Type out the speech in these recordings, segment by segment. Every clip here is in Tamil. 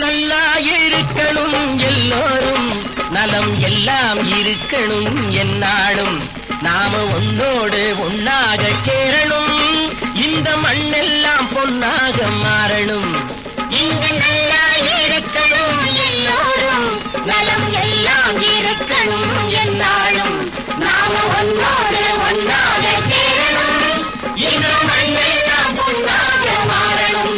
நல்லா இருக்கணும் எல்லோரும் நலம் எல்லாம் இருக்கணும் என்னாலும் நாம உன்னோடு ஒன்னாக சேரணும் இந்த மண்ணெல்லாம் பொன்னாக மாறணும் இங்கு நல்லா இருக்கணும் எல்லோரும் நலம் எல்லாம் இருக்கணும் என்னாலும் நாம ஒன்னோடு ஒன்னாக சேரணும் இந்த மண்ணெல்லாம் பொன்னாக மாறணும்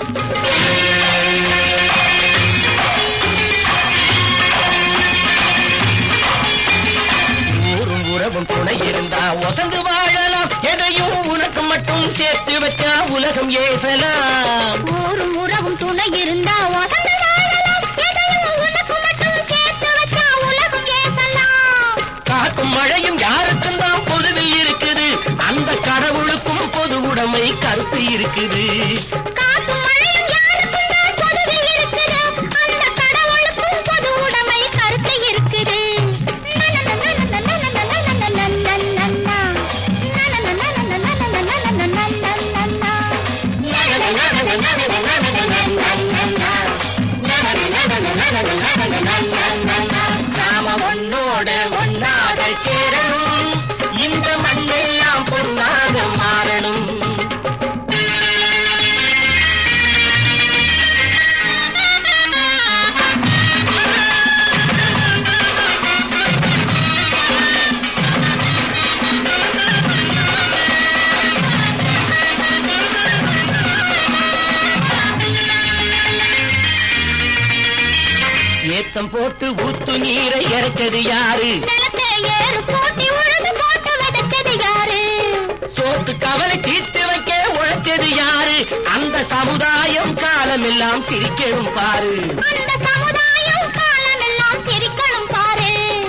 ஊரும் உறவும் துணை இருந்தா ஒசந்து வாழலாம் எதையும் உனக்கு மட்டும் சேர்த்து வச்சா உலகம் ஏசலாம் ஊரும் உறவும் துணை இருந்தா வசந்த வாழலாம் எதையும் உனக்கு மட்டும் சேர்த்து வச்சா உலகம் ஏசலாம் காக்கும் மழையும் யாருக்கும் தான் பொதுவில் இருக்குது அந்த கடவுளுக்கும் பொது உடைமை கருத்து இருக்குது காக்கும் மழையும் யாருக்கும் தான் பொதுவில் இருக்குது அந்த கடவுளுக்கும் பொது உடைமை கருத்து இருக்குது நாம ஒன்னோடு ஒன்னாக சேரணும் இந்த மண்ணெல்லாம் பொன்னாக மாறணும் ஏத்தம் போட்டு ஊத்து நீரை இறைச்சது யாரு நிலத்தை ஏறு போட்டி உழுது போட்டு விதைச்சது யாரு சோத்து கவலை தீர்த்து வைக்க உழைச்சது யாரு அந்த சமுதாயம் காலமெல்லாம் சிரிக்கணும் பாரு அந்த சமுதாயம் காலமெல்லாம் சிரிக்கணும் பாரு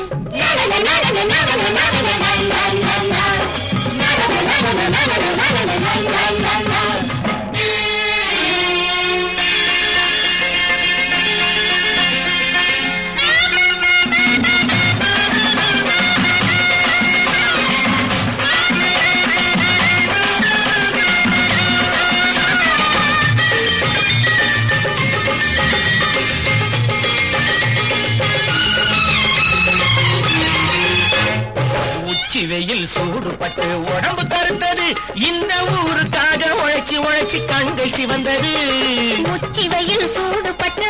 உச்சி வெயில் சூடுபட்டு உடம்பு கருத்தது இந்த ஊருக்காக உழைச்சி உழைச்சி கண்கள் சிவந்தது உச்சி வெயில் சூடுபட்டு